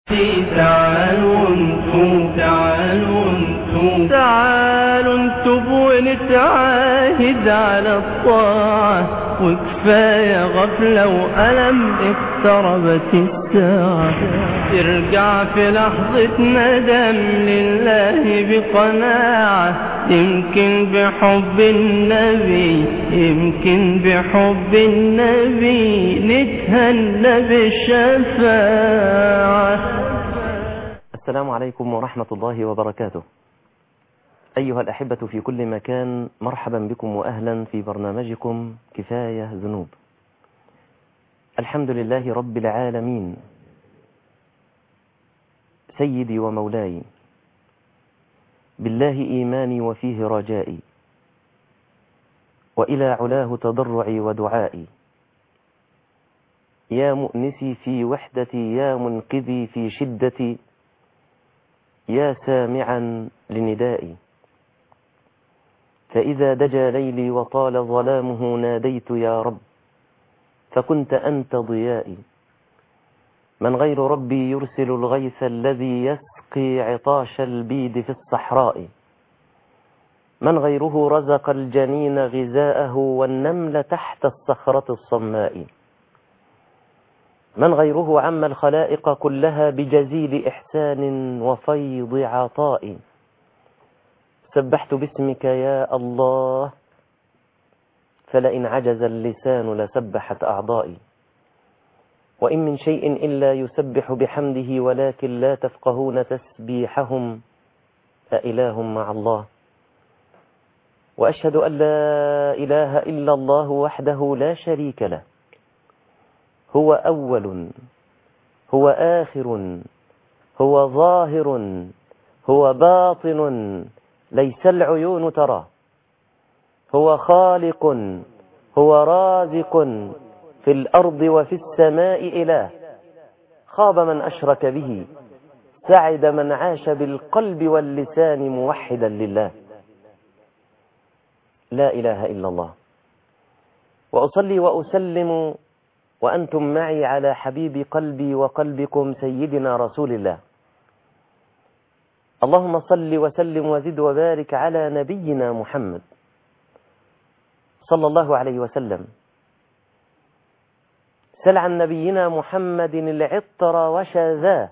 تعالوا انتم تعالوا انتم تعالوا انتم ونتعاهد على الطاعة وكفاية غفلة وألم اقتربت الساعة ترجع في لحظة ندم لله بقناعة يمكن بحب النبي يمكن بحب النبي نتهنى بالشفاعة السلام عليكم ورحمة الله وبركاته أيها الأحبة في كل مكان مرحبا بكم وأهلا في برنامجكم كفاية ذنوب الحمد لله رب العالمين سيدي ومولاي بالله إيماني وفيه رجائي وإلى علاه تضرعي ودعائي يا مؤنسي في وحدتي يا منقذي في شدتي يا سامعا لندائي فإذا دجى ليلي وطال ظلامه ناديت يا رب فكنت أنت ضيائي من غير ربي يرسل الغيث الذي يسقي عطاش البيد في الصحراء من غيره رزق الجنين غذاءه والنمل تحت الصخرة الصماء من غيره عم الخلائق كلها بجزيل إحسان وفيض عطاء سبحت باسمك يا الله فلئن عجز اللسان لسبحت أعضائي وإن من شيء إلا يسبح بحمده ولكن لا تفقهون تسبيحهم أإله مع الله وأشهد أن لا إله إلا الله وحده لا شريك له هو أول هو آخر هو ظاهر هو باطن ليس العيون ترى هو خالق هو رازق في الأرض وفي السماء إله خاب من أشرك به سعد من عاش بالقلب واللسان موحدا لله لا إله إلا الله وأصلي وأسلم وأنتم معي على حبيب قلبي وقلبكم سيدنا رسول الله اللهم صل وسلم وزد وبارك على نبينا محمد صلى الله عليه وسلم سل عن نبينا محمد العطر وشذاه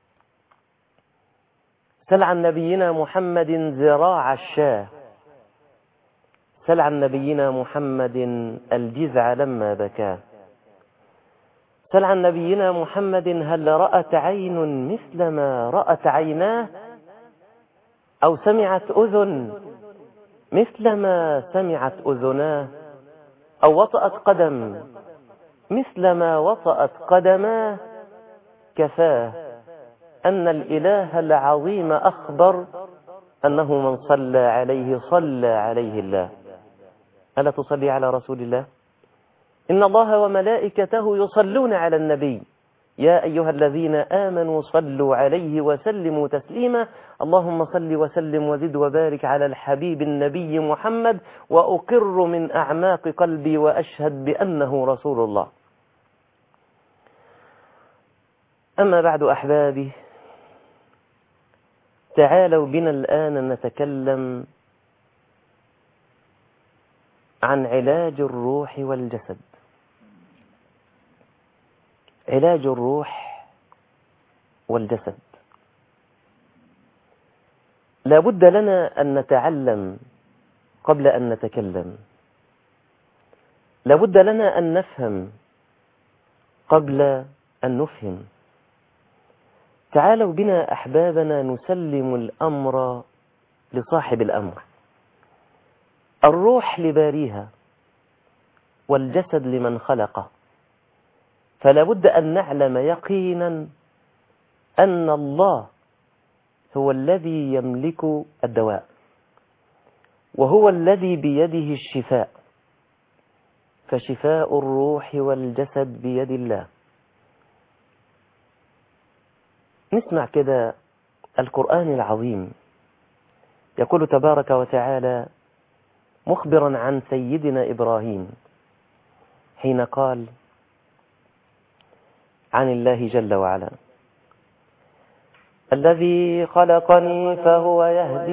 سل عن نبينا محمد ذراع الشاه سل عن نبينا محمد الجذع لما بكاه سل عن نبينا محمد هل رأت عين مثل ما رأت عيناه أو سمعت أذن مثل ما سمعت أذناه أو وطأت قدم مثل ما وطأت قدماه كفاه أن الإله العظيم أخبر أنه من صلى عليه صلى عليه الله ألا تصلي على رسول الله إن الله وملائكته يصلون على النبي يا أيها الذين آمنوا صلوا عليه وسلموا تسليما اللهم صل وسلم وزد وبارك على الحبيب النبي محمد وأقر من أعماق قلبي وأشهد بأنه رسول الله أما بعد أحبابي تعالوا بنا الآن نتكلم عن علاج الروح والجسد علاج الروح والجسد لا بد لنا أن نتعلم قبل أن نتكلم لا بد لنا أن نفهم قبل أن نفهم تعالوا بنا أحبابنا نسلم الأمر لصاحب الأمر الروح لباريها والجسد لمن خلقه فلا بد أن نعلم يقينا أن الله هو الذي يملك الدواء وهو الذي بيده الشفاء فشفاء الروح والجسد بيد الله نسمع كده القرآن العظيم يقول تبارك وتعالى مخبرا عن سيدنا إبراهيم حين قال عن الله جل وعلا الذي خلقني فهو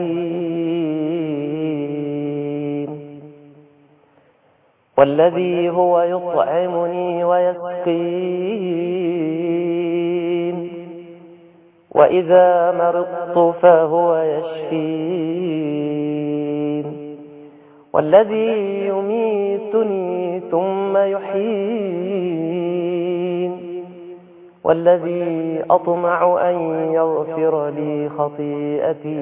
يهدين والذي هو يطعمني ويسقين وإذا مرضت فهو يشفين والذي يميتني ثم يحيين والذي أطمع أن يغفر لي خطيئتي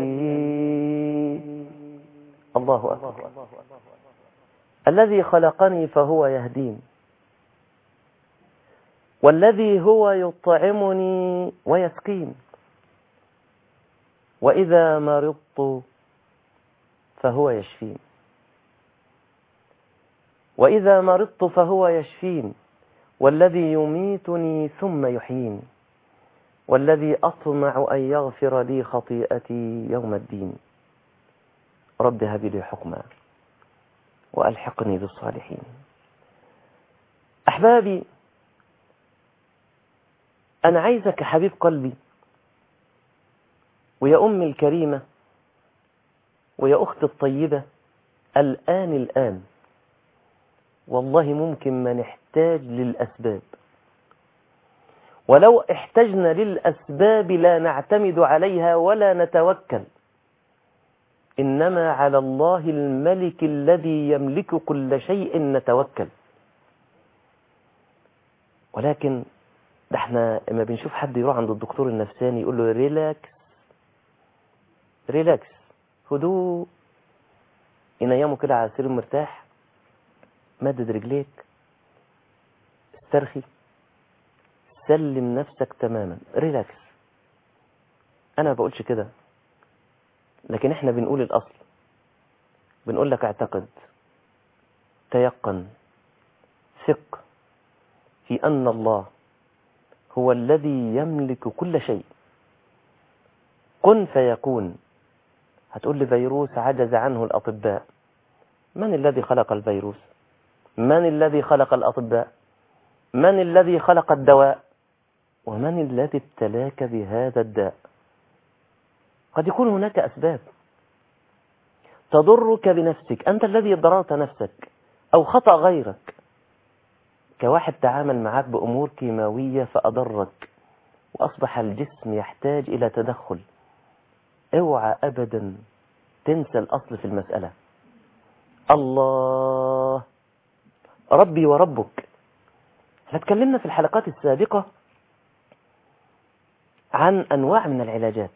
الله أكبر الذي خلقني فهو يهدين والذي هو يطعمني ويسقين وإذا مرضت فهو يشفين وإذا مرضت فهو يشفين والذي يميتني ثم يحيين والذي أطمع أن يغفر لي خطيئتي يوم الدين رب هب لي حكما وألحقني بالصالحين أحبابي أنا عايزك يا حبيب قلبي ويا أمي الكريمة ويا أختي الطيبة الآن الآن والله ممكن ما نحتاج للأسباب ولو احتجنا للأسباب لا نعتمد عليها ولا نتوكل إنما على الله الملك الذي يملك كل شيء نتوكل ولكن ده احنا لما بنشوف حد يروح عند الدكتور النفساني يقول له ريلاكس ريلاكس هدوء ينيمه كده على سرير مرتاح مدد رجليك استرخي سلم نفسك تماما ريلاكس انا ما بقولش كده لكن احنا بنقول الاصل بنقول لك اعتقد تيقن ثق في ان الله هو الذي يملك كل شيء كن فيكون هتقول لي فيروس عجز عنه الاطباء من الذي خلق الفيروس من الذي خلق الأطباء من الذي خلق الدواء ومن الذي ابتلاك بهذا الداء قد يكون هناك أسباب تضرك بنفسك أنت الذي ضررت نفسك أو خطأ غيرك كواحد تعامل معك بأمور كيماوية فأضرك وأصبح الجسم يحتاج إلى تدخل اوعى أبدا تنسى الأصل في المسألة الله ربي وربك احنا اتكلمنا في الحلقات السابقة عن أنواع من العلاجات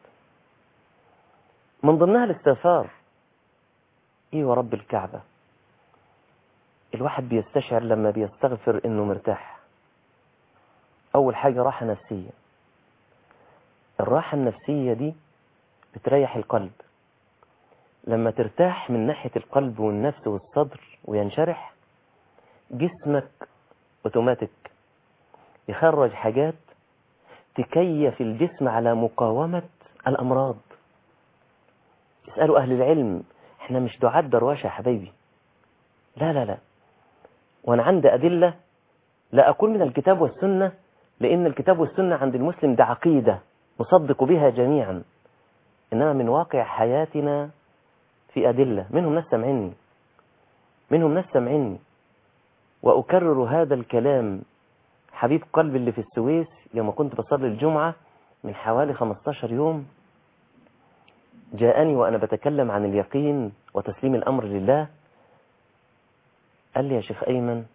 من ضمنها الاستغفار ايه ورب الكعبة الواحد بيستشعر لما بيستغفر انه مرتاح اول حاجة راحة نفسية الراحة النفسية دي بتريح القلب لما ترتاح من ناحية القلب والنفس والصدر وينشرح جسمك اوتوماتيك يخرج حاجات تكيف الجسم على مقاومة الأمراض اسألوا أهل العلم احنا مش دعاة درواشة يا حبايبي لا لا لا وانا عندي أدلة لا أقول من الكتاب والسنة لأن الكتاب والسنة عند المسلم ده عقيدة نصدق بها جميعا إنما من واقع حياتنا في أدلة منهم ناس سمعني منهم ناس سمعني وأكرر هذا الكلام حبيب قلبي اللي في السويس يوم كنت بصلي الجمعة من حوالي 15 يوم جاءني وأنا بتكلم عن اليقين وتسليم الأمر لله قال لي يا شيخ أيمن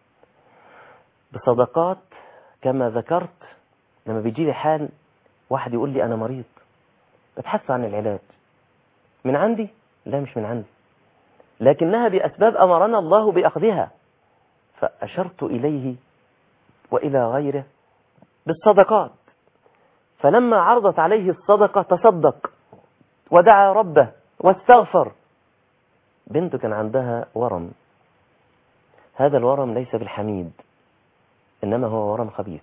بصدقات كما ذكرت لما بيجي لي حال واحد يقول لي أنا مريض بتحث عن العلاج من عندي لا مش من عندي لكنها بأسباب أمرنا الله بأخذها فأشرت إليه وإلى غيره بالصدقات فلما عرضت عليه الصدقة تصدق ودعا ربه واستغفر بنته كان عندها ورم هذا الورم ليس بالحميد إنما هو ورم خبيث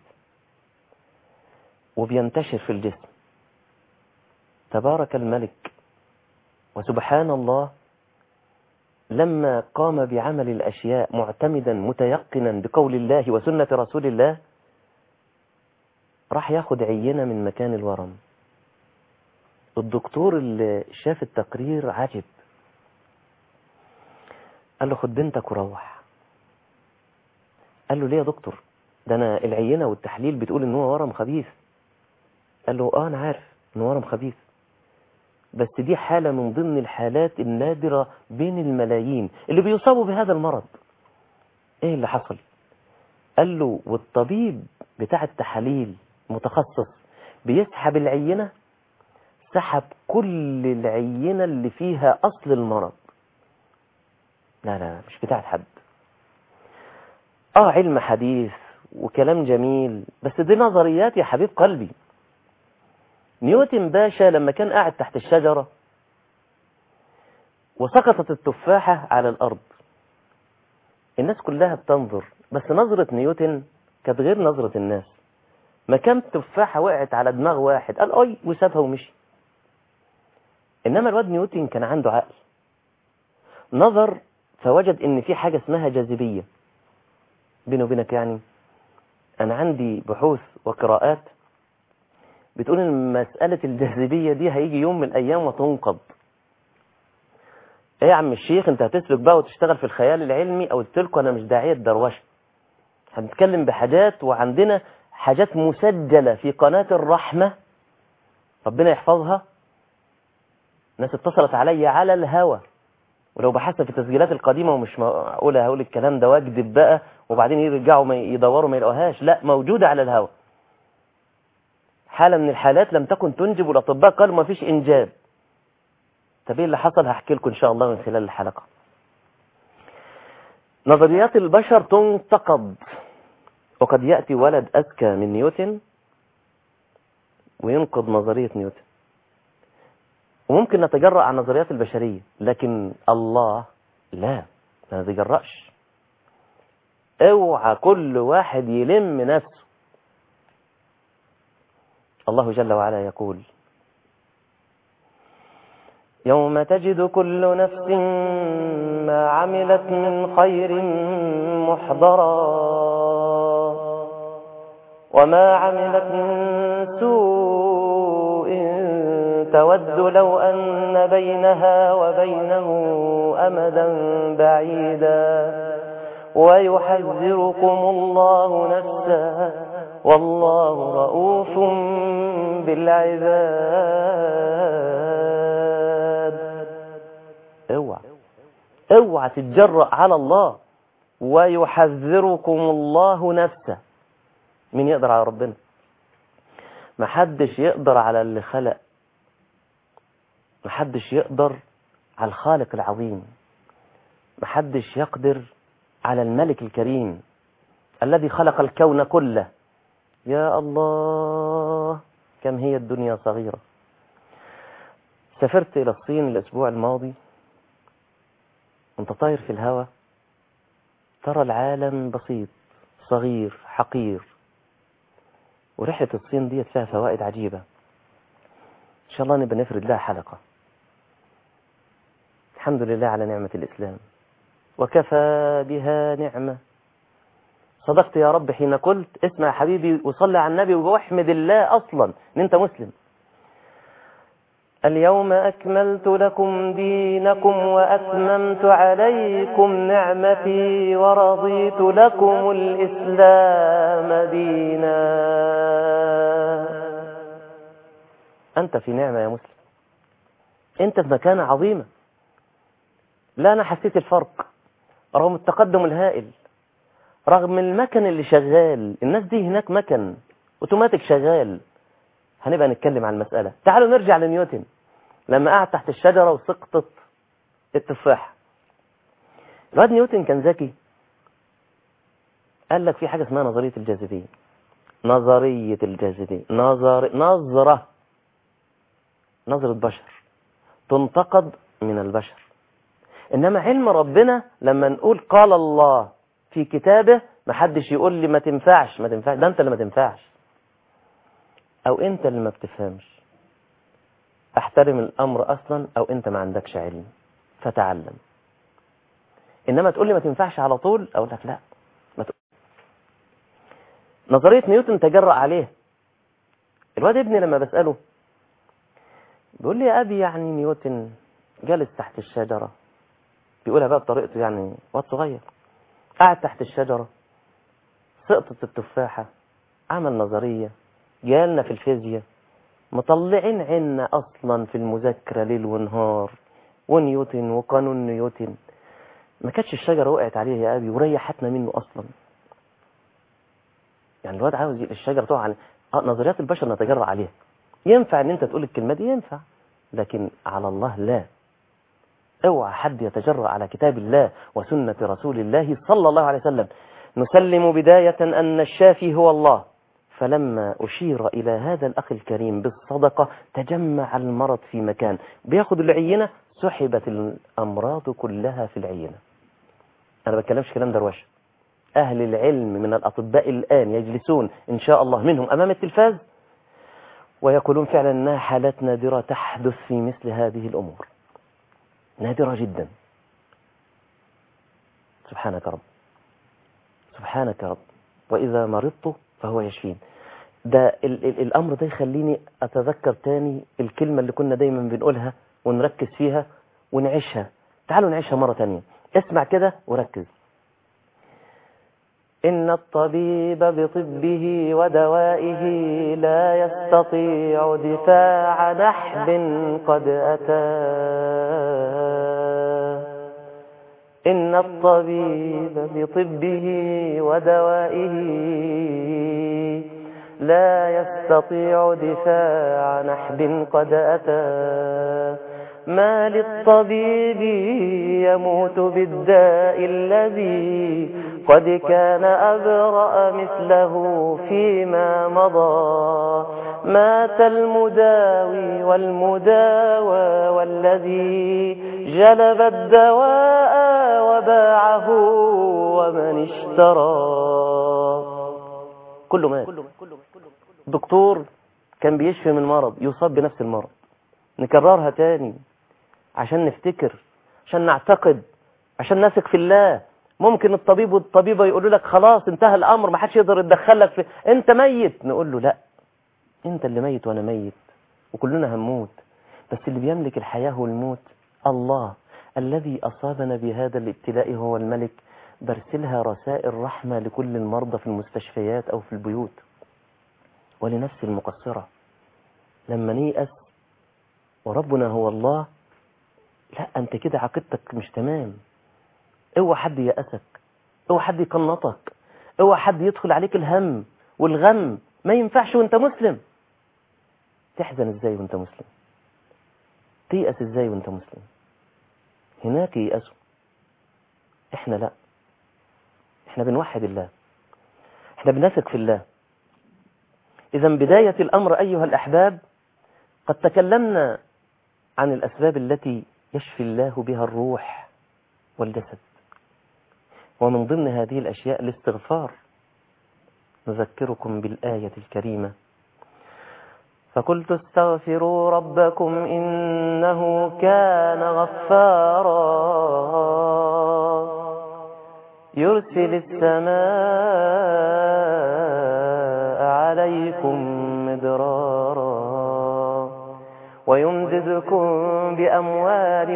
وبينتشر في الجسم تبارك الملك وسبحان الله لما قام بعمل الأشياء معتمدا متيقنا بقول الله وسنة رسول الله راح ياخد عينة من مكان الورم الدكتور اللي شاف التقرير عجب قال له خد بنتك وروح قال له ليه يا دكتور ده انا العينه والتحليل بتقول ان هو ورم خبيث قال له اه انا عارف ان ورم خبيث بس دي حالة من ضمن الحالات النادرة بين الملايين اللي بيصابوا بهذا المرض ايه اللي حصل قال له والطبيب بتاع التحاليل متخصص بيسحب العينة سحب كل العينة اللي فيها أصل المرض لا لا مش بتاعت حد اه علم حديث وكلام جميل بس دي نظريات يا حبيب قلبي نيوتن باشا لما كان قاعد تحت الشجرة وسقطت التفاحة على الأرض الناس كلها بتنظر بس نظرة نيوتن كانت غير نظرة الناس ما كان تفاحة وقعت على دماغ واحد قال أي وسابها ومشي إنما الواد نيوتن كان عنده عقل نظر فوجد إن في حاجة اسمها جاذبية بيني وبينك يعني أنا عندي بحوث وقراءات بتقول ان مسألة الجاذبية دي هيجي يوم من الأيام وتنقض ايه يا عم الشيخ انت هتسلك بقى وتشتغل في الخيال العلمي او قلت لكم انا مش داعية دروشة هنتكلم بحاجات وعندنا حاجات مسجلة في قناة الرحمة ربنا يحفظها ناس اتصلت عليا على الهوى ولو بحثت في التسجيلات القديمة ومش معقولة هقول الكلام ده واكذب بقى وبعدين يرجعوا ما يدوروا ما يلاقوهاش لا موجودة على الهوى حالة من الحالات لم تكن تنجب والأطباء قالوا ما فيش إنجاب طب ايه اللي حصل هحكي لكم إن شاء الله من خلال الحلقة نظريات البشر تنتقد وقد يأتي ولد أذكى من نيوتن وينقض نظرية نيوتن وممكن نتجرأ على النظريات البشرية لكن الله لا ما نتجرأش اوعى كل واحد يلم نفسه الله جل وعلا يقول يوم تجد كل نفس ما عملت من خير محضرا وما عملت من سوء تود لو أن بينها وبينه أمدا بعيدا ويحذركم الله نفسه والله رؤوف بالعباد اوعى اوعى تتجرأ على الله ويحذركم الله نفسه مين يقدر على ربنا محدش يقدر على اللي خلق محدش يقدر على الخالق العظيم محدش يقدر على الملك الكريم الذي خلق الكون كله يا الله كم هي الدنيا صغيرة سافرت إلى الصين الأسبوع الماضي وانت طاير في الهواء ترى العالم بسيط صغير حقير ورحلة الصين ديت فيها فوائد عجيبة إن شاء الله نبقى نفرد لها حلقة الحمد لله على نعمة الإسلام وكفى بها نعمة صدقت يا رب حين قلت اسمع يا حبيبي وصلي على النبي واحمد الله أصلا ان انت مسلم اليوم أكملت لكم دينكم وأتممت عليكم نعمتي ورضيت لكم الإسلام دينا أنت في نعمة يا مسلم أنت في مكانة عظيمة لا أنا حسيت الفرق رغم التقدم الهائل رغم المكن اللي شغال الناس دي هناك مكن اوتوماتيك شغال هنبقى نتكلم عن المسألة تعالوا نرجع لنيوتن لما قعد تحت الشجرة وسقطت التفاحة الواد نيوتن كان ذكي قال لك في حاجة اسمها نظرية الجاذبية نظرية الجاذبية نظر نظرة نظرة بشر تنتقد من البشر إنما علم ربنا لما نقول قال الله في كتابه ما حدش يقول لي ما تنفعش ما تنفعش ده انت اللي ما تنفعش او انت اللي ما بتفهمش احترم الامر اصلا او انت ما عندكش علم فتعلم انما تقول لي ما تنفعش على طول اقول لك لا ما تقول. نظريه نيوتن تجرأ عليه الواد ابني لما بساله بيقول لي يا أبي يعني نيوتن جالس تحت الشجرة بيقولها بقى بطريقته يعني واد صغير قاعد تحت الشجرة سقطت التفاحة عمل نظرية جالنا في الفيزياء مطلعين عنا أصلا في المذاكرة ليل ونهار ونيوتن وقانون نيوتن ما كانتش الشجرة وقعت عليه يا أبي وريحتنا منه أصلا يعني الواد عاوز الشجرة تقع على آه، نظريات البشر نتجرأ عليها ينفع ان انت تقول الكلمة دي ينفع لكن على الله لا اوعى حد يتجرأ على كتاب الله وسنة رسول الله صلى الله عليه وسلم نسلم بداية أن الشافي هو الله فلما أشير إلى هذا الأخ الكريم بالصدقة تجمع المرض في مكان بياخد العينة سحبت الأمراض كلها في العينة أنا بتكلمش كلام دروشه أهل العلم من الأطباء الآن يجلسون إن شاء الله منهم أمام التلفاز ويقولون فعلا أنها حالات نادرة تحدث في مثل هذه الأمور نادرة جدا سبحانك رب سبحانك رب وإذا مرضت فهو يشفين ده ال ال الأمر ده يخليني أتذكر تاني الكلمة اللي كنا دايما بنقولها ونركز فيها ونعيشها تعالوا نعيشها مرة تانية اسمع كده وركز إن الطبيب بطبه ودوائه لا يستطيع دفاع نحب قد أتى إن الطبيب بطبه ودوائه لا يستطيع دفاع نحب قد أتى ما للطبيب يموت بالداء الذي قد كان أبرأ مثله فيما مضى مات المداوي والمداوى والذي جلب الدواء وباعه ومن اشترى كله مات دكتور كان بيشفي من مرض يصاب بنفس المرض نكررها تاني عشان نفتكر عشان نعتقد عشان نثق في الله ممكن الطبيب والطبيبة يقولوا لك خلاص انتهى الأمر ما حدش يقدر يتدخل لك في انت ميت نقول له لا انت اللي ميت وانا ميت وكلنا هنموت بس اللي بيملك الحياة والموت الله الذي أصابنا بهذا الابتلاء هو الملك برسلها رسائل رحمة لكل المرضى في المستشفيات أو في البيوت ولنفس المقصرة لما نيأس وربنا هو الله لا أنت كده عقيدتك مش تمام اوعى حد يأسك اوعى حد يقنطك اوعى حد يدخل عليك الهم والغم ما ينفعش وانت مسلم تحزن ازاي وانت مسلم تيأس ازاي وانت مسلم هناك ييأسوا احنا لا احنا بنوحد الله احنا بنثق في الله اذا بداية الامر ايها الاحباب قد تكلمنا عن الاسباب التي يشفي الله بها الروح والجسد ومن ضمن هذه الاشياء الاستغفار نذكركم بالآية الكريمة فقلت استغفروا ربكم إنه كان غفارا يرسل السماء عليكم مدرارا ويمددكم بأموال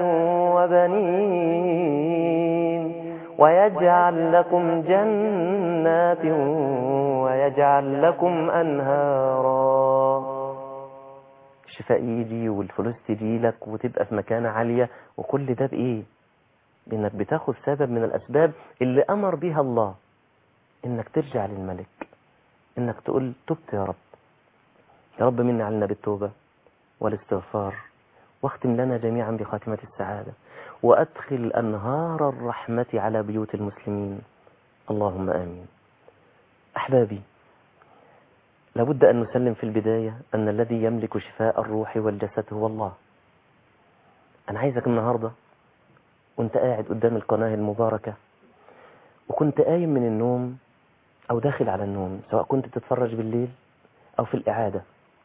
وبنين ويجعل لكم جنات ويجعل لكم أنهارا الشفاء يجي والفلوس تجي لك وتبقى في مكانة عالية وكل ده بإيه بإنك بتاخد سبب من الأسباب اللي أمر بها الله إنك ترجع للملك إنك تقول تبت يا رب يا رب مني علينا بالتوبة والاستغفار واختم لنا جميعا بخاتمة السعادة وأدخل أنهار الرحمة على بيوت المسلمين اللهم آمين أحبابي لابد أن نسلم في البداية أن الذي يملك شفاء الروح والجسد هو الله أنا عايزك النهاردة وانت قاعد قدام القناة المباركة وكنت قايم من النوم أو داخل على النوم سواء كنت تتفرج بالليل أو في الإعادة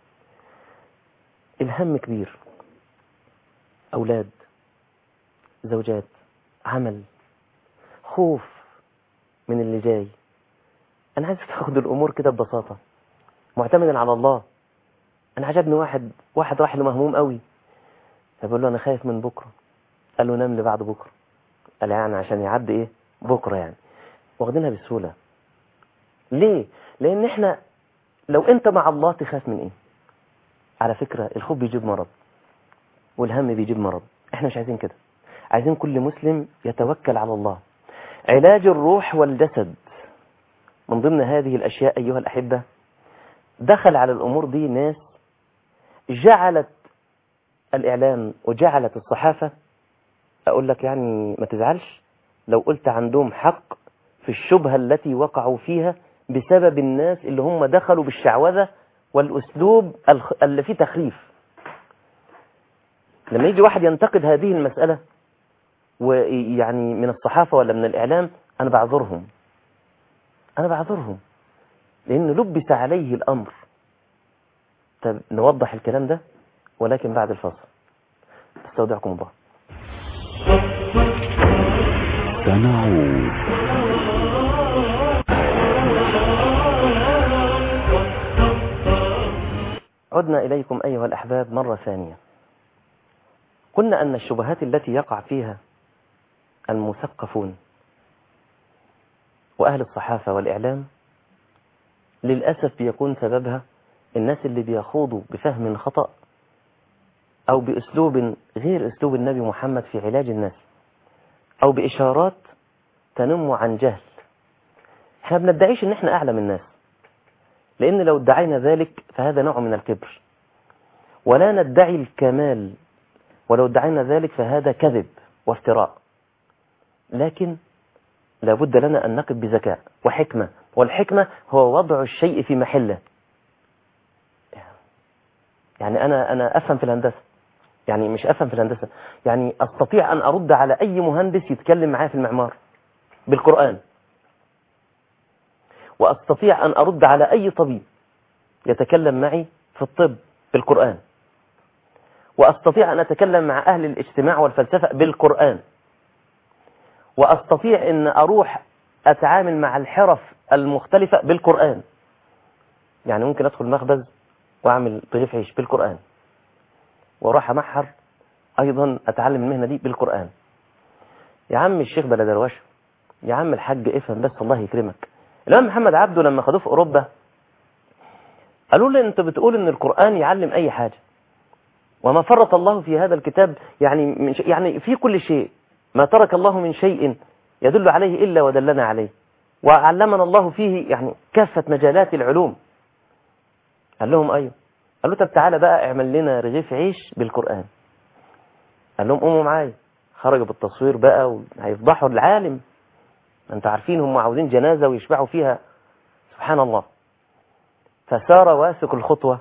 الهم كبير أولاد زوجات عمل خوف من اللي جاي أنا عايز تاخد الأمور كده ببساطة معتمدا على الله أنا عجبني واحد واحد راح له مهموم قوي فبقول له انا خايف من بكره قال له نام لي بعد بكره قال يعني عشان يعدي ايه بكره يعني واخدينها بسهوله ليه لان احنا لو انت مع الله تخاف من ايه على فكره الخوف بيجيب مرض والهم بيجيب مرض احنا مش عايزين كده عايزين كل مسلم يتوكل على الله علاج الروح والجسد من ضمن هذه الاشياء ايها الاحبه دخل على الامور دي ناس جعلت الاعلام وجعلت الصحافه اقول لك يعني ما تزعلش لو قلت عندهم حق في الشبهه التي وقعوا فيها بسبب الناس اللي هم دخلوا بالشعوذه والاسلوب الخ- اللي فيه تخريف لما يجي واحد ينتقد هذه المساله ويعني من الصحافه ولا من الاعلام انا بعذرهم انا بعذرهم لان لبس عليه الامر طب نوضح الكلام ده ولكن بعد الفاصل استودعكم الله سنعود عدنا إليكم أيها الأحباب مرة ثانية قلنا أن الشبهات التي يقع فيها المثقفون وأهل الصحافة والإعلام للأسف بيكون سببها الناس اللي بيخوضوا بفهم خطأ أو بأسلوب غير أسلوب النبي محمد في علاج الناس أو بإشارات تنم عن جهل احنا بندعيش ان احنا اعلم الناس لان لو ادعينا ذلك فهذا نوع من الكبر ولا ندعي الكمال ولو ادعينا ذلك فهذا كذب وافتراء لكن لابد لنا ان نقف بذكاء وحكمه والحكمه هو وضع الشيء في محله يعني انا انا افهم في الهندسه يعني مش افهم في الهندسه يعني استطيع ان ارد على اي مهندس يتكلم معايا في المعمار بالقران واستطيع ان ارد على اي طبيب يتكلم معي في الطب بالقران واستطيع ان اتكلم مع اهل الاجتماع والفلسفه بالقران واستطيع ان اروح اتعامل مع الحرف المختلفه بالقران يعني ممكن ادخل مخبز واعمل رغيف عيش بالقران واروح امحر ايضا اتعلم المهنه دي بالقران يا عم الشيخ بلا دروشه يا عم الحاج افهم بس الله يكرمك الامام محمد عبده لما خدوه في اوروبا قالوا له انت بتقول ان القران يعلم اي حاجه وما فرط الله في هذا الكتاب يعني من شيء يعني في كل شيء ما ترك الله من شيء يدل عليه الا ودلنا عليه وعلمنا الله فيه يعني كافه مجالات العلوم قال لهم ايوه قال له طب تعالى بقى اعمل لنا رغيف عيش بالقران قال لهم قوموا معايا خرجوا بالتصوير بقى وهيفضحوا العالم انتوا عارفين هم عاوزين جنازة ويشبعوا فيها سبحان الله فسار واثق الخطوة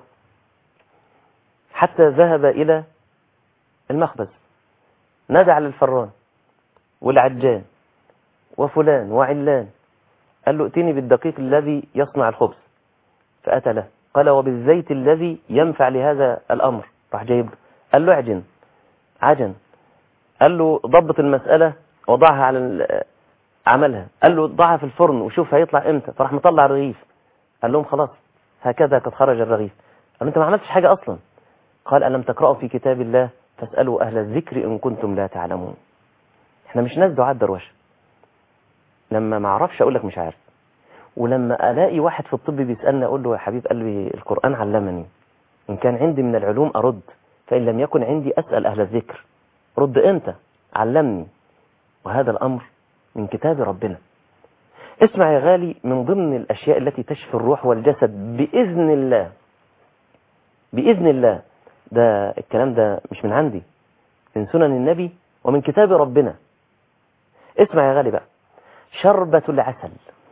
حتى ذهب إلى المخبز نادى على الفران والعجان وفلان وعلان قال له ائتني بالدقيق الذي يصنع الخبز فأتى له قال وبالزيت الذي ينفع لهذا الأمر راح جايب قال له اعجن عجن قال له ضبط المسألة وضعها على ال- عملها قال له ضعها في الفرن وشوف هيطلع امتى فراح مطلع الرغيف قال لهم خلاص هكذا قد خرج الرغيف قال له انت ما عملتش حاجة اصلا قال ألم تقرأوا في كتاب الله فاسألوا أهل الذكر إن كنتم لا تعلمون احنا مش ناس دعاة دروشة لما ما اعرفش اقول لك مش عارف ولما الاقي واحد في الطب بيسالني اقول له يا حبيب قلبي القران علمني ان كان عندي من العلوم ارد فان لم يكن عندي اسال اهل الذكر رد انت علمني وهذا الامر من كتاب ربنا اسمع يا غالي من ضمن الاشياء التي تشفي الروح والجسد باذن الله باذن الله ده الكلام ده مش من عندي من سنن النبي ومن كتاب ربنا اسمع يا غالي بقى شربة العسل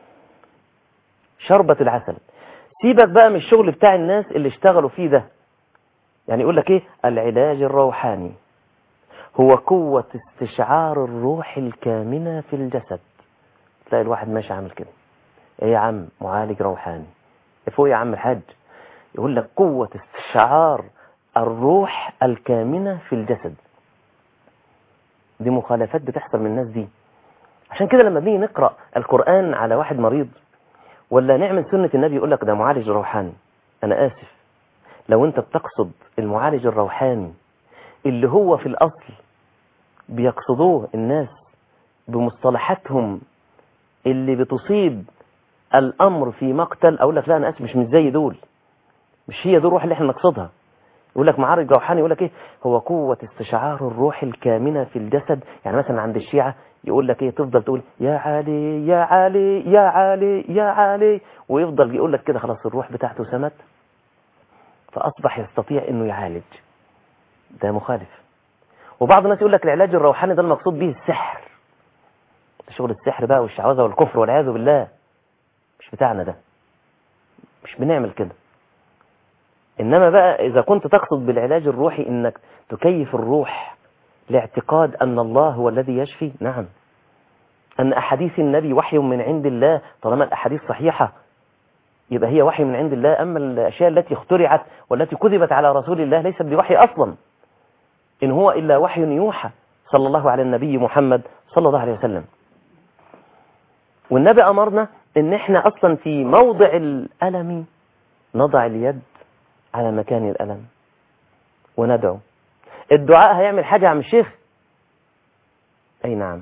شربة العسل سيبك بقى من الشغل بتاع الناس اللي اشتغلوا فيه ده يعني يقول لك ايه العلاج الروحاني هو قوة استشعار الروح الكامنة في الجسد تلاقي الواحد ماشي عامل كده ايه يا عم معالج روحاني فوق يا عم الحاج يقول لك قوة استشعار الروح الكامنة في الجسد دي مخالفات بتحصل من الناس دي عشان كده لما بنيجي نقرأ القرآن على واحد مريض ولا نعمل سنة النبي يقول لك ده معالج روحاني أنا آسف لو أنت بتقصد المعالج الروحاني اللي هو في الأصل بيقصدوه الناس بمصطلحاتهم اللي بتصيب الأمر في مقتل أقول لك لا أنا أسف مش مش زي دول مش هي دول الروح اللي احنا نقصدها يقول لك معارج روحاني يقول لك ايه هو قوة استشعار الروح الكامنة في الجسد يعني مثلا عند الشيعة يقول لك ايه تفضل تقول يا علي يا علي يا علي يا علي ويفضل يقول لك كده خلاص الروح بتاعته سمت فأصبح يستطيع انه يعالج ده مخالف وبعض الناس يقول لك العلاج الروحاني ده المقصود به السحر ده شغل السحر بقى والشعوذة والكفر والعياذ بالله مش بتاعنا ده مش بنعمل كده إنما بقى إذا كنت تقصد بالعلاج الروحي إنك تكيف الروح لاعتقاد أن الله هو الذي يشفي نعم أن أحاديث النبي وحي من عند الله طالما الأحاديث صحيحة يبقى هي وحي من عند الله أما الأشياء التي اخترعت والتي كذبت على رسول الله ليست بوحي أصلا إن هو إلا وحي يوحى صلى الله على النبي محمد صلى الله عليه وسلم والنبي أمرنا إن إحنا أصلا في موضع الألم نضع اليد على مكان الألم وندعو الدعاء هيعمل حاجة يا عم الشيخ أي نعم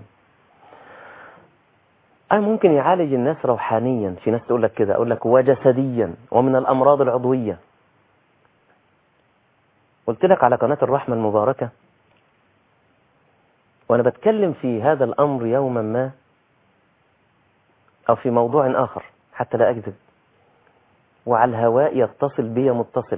أي ممكن يعالج الناس روحانيا في ناس تقول لك كده أقول لك وجسديا ومن الأمراض العضوية قلت لك على قناة الرحمة المباركة وأنا بتكلم في هذا الأمر يوما ما أو في موضوع آخر حتى لا أكذب وعلى الهواء يتصل بي متصل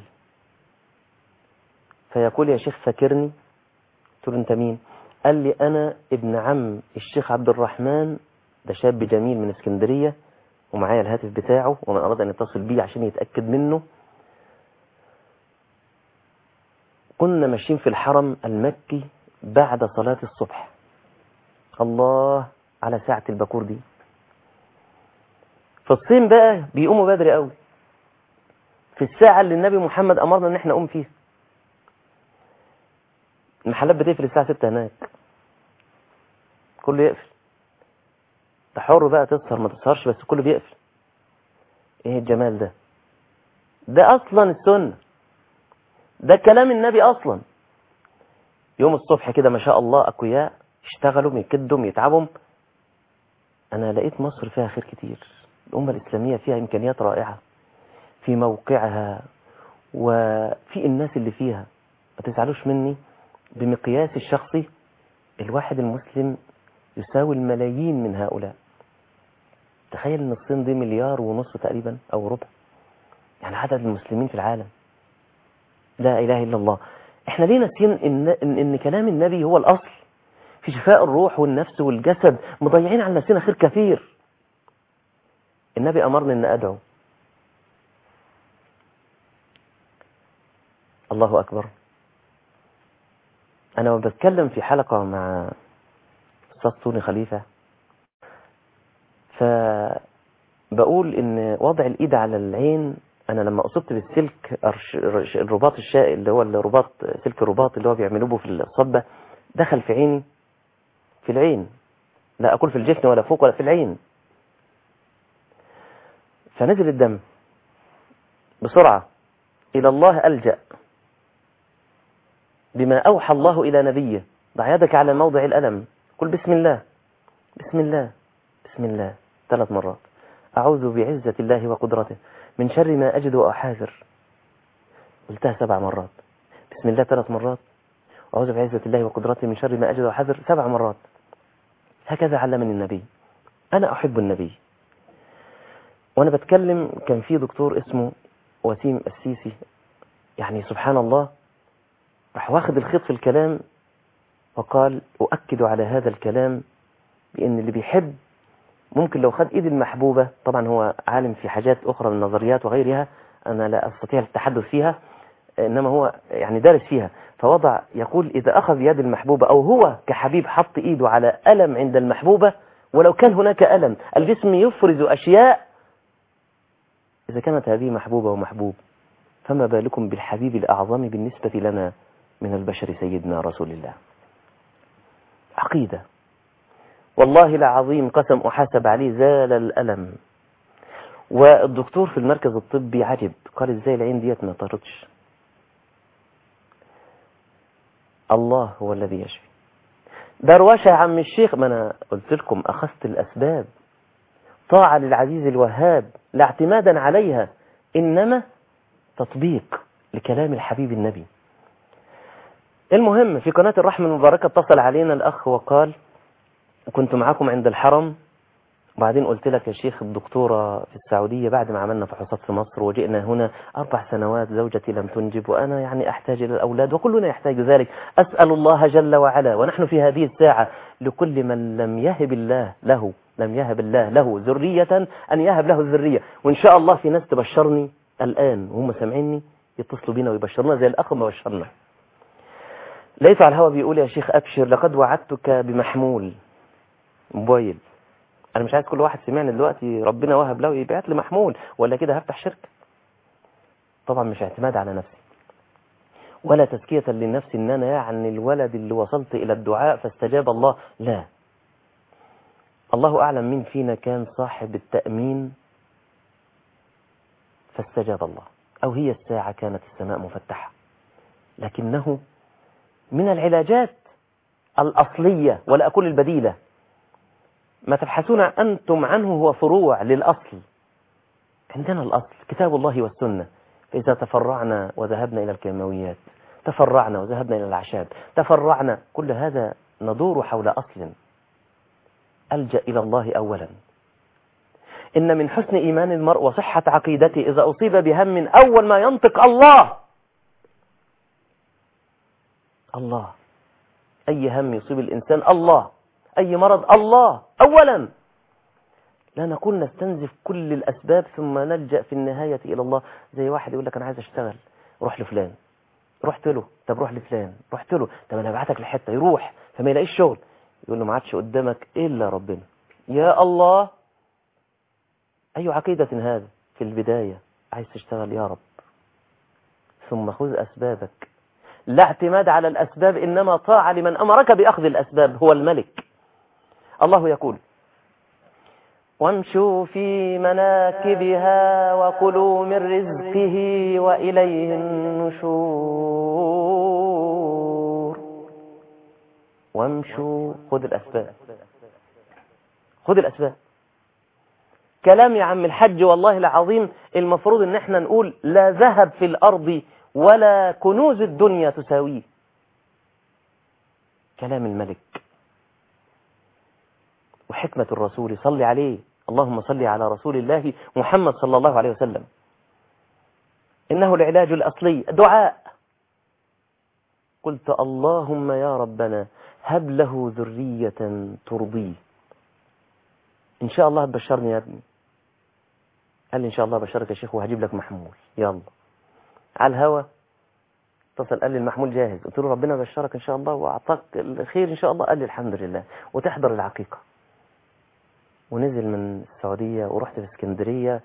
فيقول يا شيخ فاكرني قلت له انت مين قال لي انا ابن عم الشيخ عبد الرحمن ده شاب جميل من اسكندرية ومعايا الهاتف بتاعه ومن اراد ان يتصل بي عشان يتأكد منه كنا ماشيين في الحرم المكي بعد صلاة الصبح الله على ساعة البكور دي في الصين بقى بيقوموا بدري قوي في الساعة اللي النبي محمد أمرنا إن احنا نقوم فيها المحلات بتقفل الساعة 6 هناك كله يقفل انت حر بقى تسهر ما تسهرش بس كله بيقفل ايه الجمال ده ده اصلا السنة ده كلام النبي اصلا يوم الصبح كده ما شاء الله اقوياء يشتغلوا يكدوا يتعبوا انا لقيت مصر فيها خير كتير الامة الاسلامية فيها امكانيات رائعة في موقعها وفي الناس اللي فيها ما تزعلوش مني بمقياس الشخصي الواحد المسلم يساوي الملايين من هؤلاء تخيل ان الصين دي مليار ونص تقريبا او ربع يعني عدد المسلمين في العالم لا اله الا الله احنا ليه ناسيين ان, إن, ان كلام النبي هو الاصل في شفاء الروح والنفس والجسد مضيعين على نفسنا خير كثير النبي امرني ان ادعو الله أكبر أنا بتكلم في حلقة مع أستاذ طوني خليفة فبقول إن وضع الإيد على العين أنا لما أصبت بالسلك الرباط الشائع اللي هو الرباط سلك الرباط اللي هو بيعملوه في الصبة دخل في عيني في العين لا أقول في الجفن ولا فوق ولا في العين فنزل الدم بسرعة إلى الله ألجأ بما أوحى الله إلى نبيه ضع يدك على موضع الألم قل بسم الله بسم الله بسم الله ثلاث مرات أعوذ بعزة الله وقدرته من شر ما أجد وأحاذر قلتها سبع مرات بسم الله ثلاث مرات أعوذ بعزة الله وقدرته من شر ما أجد وأحاذر سبع مرات هكذا علمني النبي أنا أحب النبي وأنا بتكلم كان في دكتور اسمه وسيم السيسي يعني سبحان الله راح واخد الخيط في الكلام وقال أؤكد على هذا الكلام بأن اللي بيحب ممكن لو خد إيد المحبوبة طبعا هو عالم في حاجات أخرى من النظريات وغيرها أنا لا أستطيع التحدث فيها إنما هو يعني دارس فيها فوضع يقول إذا أخذ يد المحبوبة أو هو كحبيب حط إيده على ألم عند المحبوبة ولو كان هناك ألم الجسم يفرز أشياء إذا كانت هذه محبوبة ومحبوب فما بالكم بالحبيب الأعظم بالنسبة لنا من البشر سيدنا رسول الله عقيدة والله العظيم قسم أحاسب عليه زال الألم والدكتور في المركز الطبي عجب قال ازاي العين ديت ما طارتش الله هو الذي يشفي دروشة يا عم الشيخ ما أنا قلت لكم أخذت الأسباب طاعة للعزيز الوهاب لا اعتمادا عليها إنما تطبيق لكلام الحبيب النبي المهم في قناة الرحمة المباركة اتصل علينا الأخ وقال كنت معاكم عند الحرم وبعدين قلت لك يا شيخ الدكتورة في السعودية بعد ما عملنا فحوصات في مصر وجئنا هنا أربع سنوات زوجتي لم تنجب وأنا يعني أحتاج إلى الأولاد وكلنا يحتاج ذلك أسأل الله جل وعلا ونحن في هذه الساعة لكل من لم يهب الله له لم يهب الله له ذرية أن يهب له الذرية وإن شاء الله في ناس تبشرني الآن وهم سامعيني يتصلوا بينا ويبشرنا زي الأخ ما بشرنا لقيت على الهوا بيقول يا شيخ أبشر لقد وعدتك بمحمول موبايل انا مش عايز كل واحد سمعني دلوقتي ربنا وهب له يبعت لي محمول ولا كده هفتح شركه طبعا مش اعتماد على نفسي ولا تزكية للنفس ان انا يعني الولد اللي وصلت الى الدعاء فاستجاب الله لا الله اعلم مين فينا كان صاحب التأمين فاستجاب الله او هي الساعة كانت السماء مفتحة لكنه من العلاجات الاصلية ولا اقول البديلة ما تبحثون أنتم عنه هو فروع للأصل عندنا الأصل كتاب الله والسنة فإذا تفرعنا وذهبنا إلى الكيماويات تفرعنا وذهبنا إلى الأعشاب تفرعنا كل هذا ندور حول أصل ألجأ إلى الله أولا إن من حسن إيمان المرء وصحة عقيدته إذا أصيب بهم أول ما ينطق الله الله أي هم يصيب الإنسان الله أي مرض الله أولا لا نقول نستنزف كل الأسباب ثم نلجأ في النهاية إلى الله زي واحد يقول لك أنا عايز أشتغل روح لفلان رحت له طب روح لفلان رحت له طب أنا هبعتك لحتة يروح فما يلاقيش شغل يقول له ما عادش قدامك إلا ربنا يا الله أي عقيدة هذا في البداية عايز تشتغل يا رب ثم خذ أسبابك لا اعتماد على الأسباب إنما طاعة لمن أمرك بأخذ الأسباب هو الملك الله يقول وامشوا في مناكبها وكلوا من رزقه وإليه النشور وامشوا خذ الأسباب خذ الأسباب كلام يا عم الحج والله العظيم المفروض ان احنا نقول لا ذهب في الأرض ولا كنوز الدنيا تساويه كلام الملك وحكمة الرسول صل عليه اللهم صل على رسول الله محمد صلى الله عليه وسلم إنه العلاج الأصلي دعاء قلت اللهم يا ربنا هب له ذرية ترضيه إن شاء الله بشرني يا ابني قال لي إن شاء الله بشرك يا شيخ وهجيب لك محمول يلا على الهوا اتصل قال لي المحمول جاهز قلت له ربنا بشرك إن شاء الله وأعطاك الخير إن شاء الله قال لي الحمد لله وتحضر العقيقة ونزل من السعودية ورحت في اسكندرية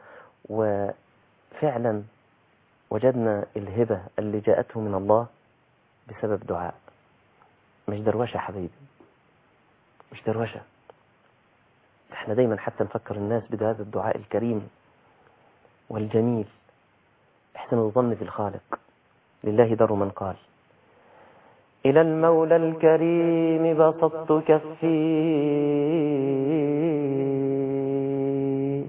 وفعلا وجدنا الهبة اللي جاءته من الله بسبب دعاء مش دروشة يا حبيبي مش دروشة احنا دايما حتى نفكر الناس بهذا الدعاء الكريم والجميل احسن الظن في الخالق لله در من قال إلى المولى الكريم بسطت كفي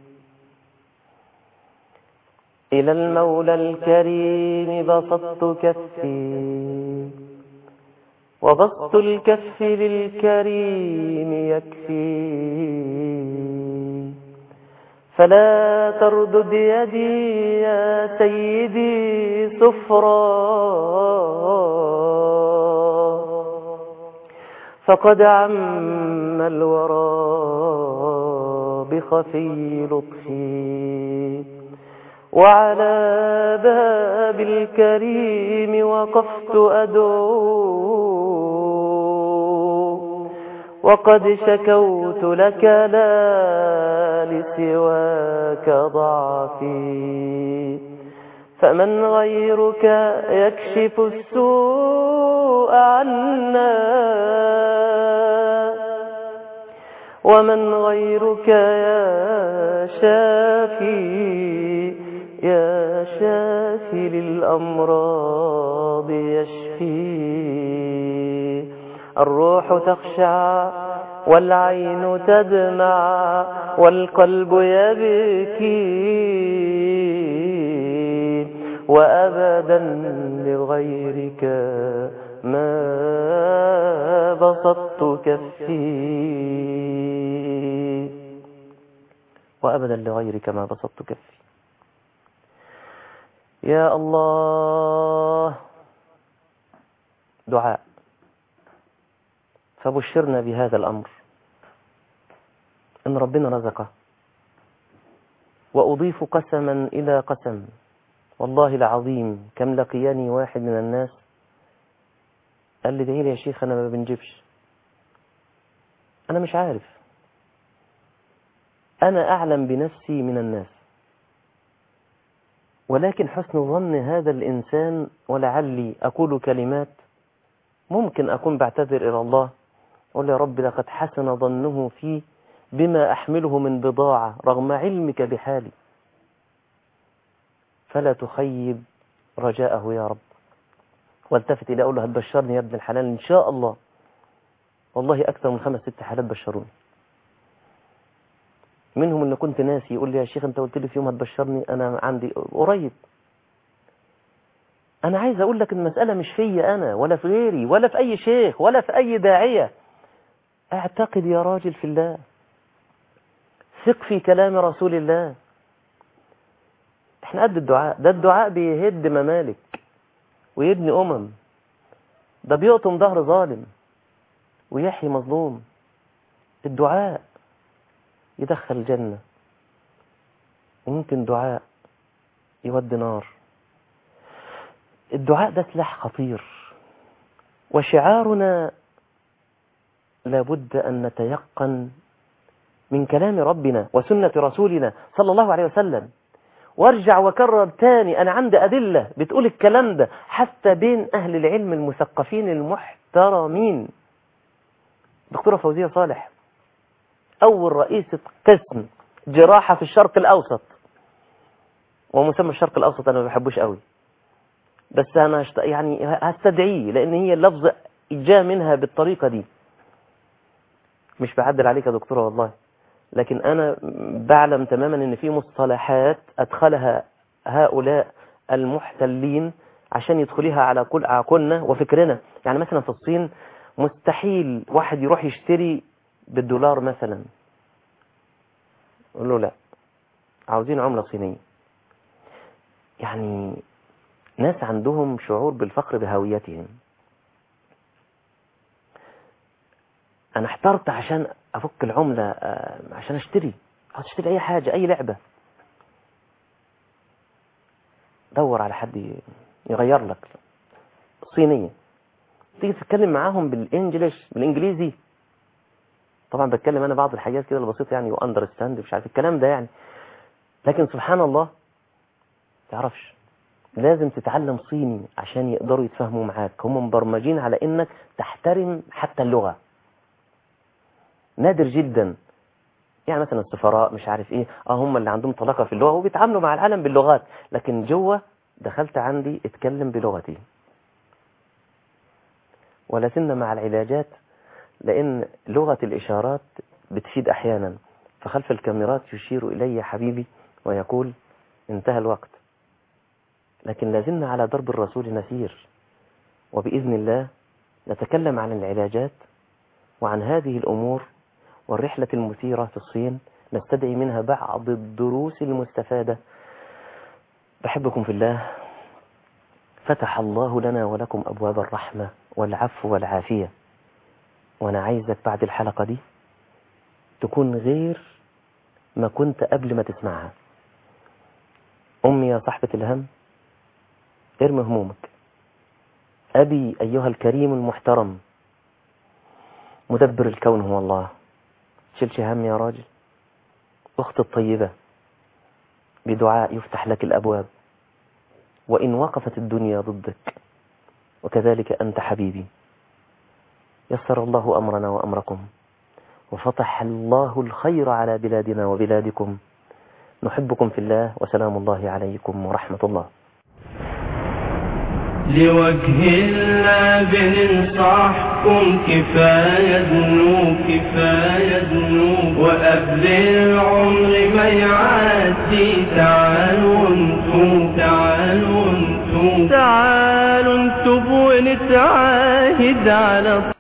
إلى المولى الكريم بسطت كفي وبسط الكف للكريم يكفي فلا تردد يدي يا سيدي صفرا فقد عم الورى بخفي لطفي وعلى باب الكريم وقفت أدعو وقد شكوت لك لا لسواك ضعفي فمن غيرك يكشف السوء عنا ومن غيرك يا شافي يا شافي للأمراض يشفي الروح تخشع والعين تدمع والقلب يبكي وأبدا لغيرك ما بسطت كفي وأبدا لغيرك ما بسطت كفي يا الله دعاء فبشرنا بهذا الأمر إن ربنا رزقه وأضيف قسما إلى قسم والله العظيم كم لقياني واحد من الناس قال لي ادعي لي يا شيخ أنا ما بنجبش أنا مش عارف أنا أعلم بنفسي من الناس ولكن حسن ظن هذا الإنسان ولعلي أقول كلمات ممكن أكون بعتذر إلى الله أقول يا رب لقد حسن ظنه في بما أحمله من بضاعة رغم علمك بحالي فلا تخيب رجاءه يا رب والتفت إلى أقول له هتبشرني يا ابن الحلال إن شاء الله والله أكثر من خمس ست حالات بشروني منهم اللي كنت ناسي يقول لي يا شيخ انت قلت لي في يوم هتبشرني انا عندي قريب انا عايز اقول لك المسألة مش فيا انا ولا في غيري ولا في اي شيخ ولا في اي داعية اعتقد يا راجل في الله ثق في كلام رسول الله احنا قد الدعاء ده الدعاء بيهد ممالك ويبني امم ده بيقطم ظهر ظالم ويحيي مظلوم الدعاء يدخل الجنة وممكن دعاء يودي نار الدعاء ده سلاح خطير وشعارنا لابد أن نتيقن من كلام ربنا وسنة رسولنا صلى الله عليه وسلم وارجع وكرر تاني أنا عندي أدلة بتقول الكلام ده حتى بين أهل العلم المثقفين المحترمين دكتورة فوزية صالح أول رئيسة قسم جراحة في الشرق الأوسط ومسمى الشرق الأوسط أنا ما بحبوش قوي بس أنا هشت... يعني هستدعيه لأن هي اللفظ جاء منها بالطريقة دي مش بعدل عليك يا دكتورة والله لكن أنا بعلم تماما أن في مصطلحات أدخلها هؤلاء المحتلين عشان يدخليها على كل عقولنا وفكرنا يعني مثلا في الصين مستحيل واحد يروح يشتري بالدولار مثلا قول له لا عاوزين عملة صينية يعني ناس عندهم شعور بالفقر بهويتهم انا احترت عشان افك العملة عشان اشتري عاوز اشتري اي حاجة اي لعبة دور على حد يغير لك صينية تيجي تتكلم معاهم بالانجليش بالانجليزي طبعا بتكلم انا بعض الحاجات كده البسيطه يعني واندرستاند مش عارف الكلام ده يعني لكن سبحان الله تعرفش لازم تتعلم صيني عشان يقدروا يتفاهموا معاك هم مبرمجين على انك تحترم حتى اللغه نادر جدا يعني مثلا السفراء مش عارف ايه اه هم اللي عندهم طلاقه في اللغه وبيتعاملوا مع العالم باللغات لكن جوه دخلت عندي اتكلم بلغتي ولسنا مع العلاجات لأن لغة الإشارات بتفيد أحيانا فخلف الكاميرات يشير إلي حبيبي ويقول انتهى الوقت لكن لازلنا على درب الرسول نسير وبإذن الله نتكلم عن العلاجات وعن هذه الأمور والرحلة المثيرة في الصين نستدعي منها بعض الدروس المستفادة بحبكم في الله فتح الله لنا ولكم أبواب الرحمة والعفو والعافية وانا عايزك بعد الحلقة دي تكون غير ما كنت قبل ما تسمعها امي يا صاحبة الهم ارمي همومك ابي ايها الكريم المحترم مدبر الكون هو الله شلش هم يا راجل اخت الطيبة بدعاء يفتح لك الابواب وان وقفت الدنيا ضدك وكذلك انت حبيبي يسر الله أمرنا وأمركم وفتح الله الخير على بلادنا وبلادكم نحبكم في الله وسلام الله عليكم ورحمة الله لوجه الله بننصحكم كفاية ذنوب كفاية ذنوب وقبل العمر ما يعدي تعالوا انتم تعالوا انتم تعالوا انتم ونتعاهد على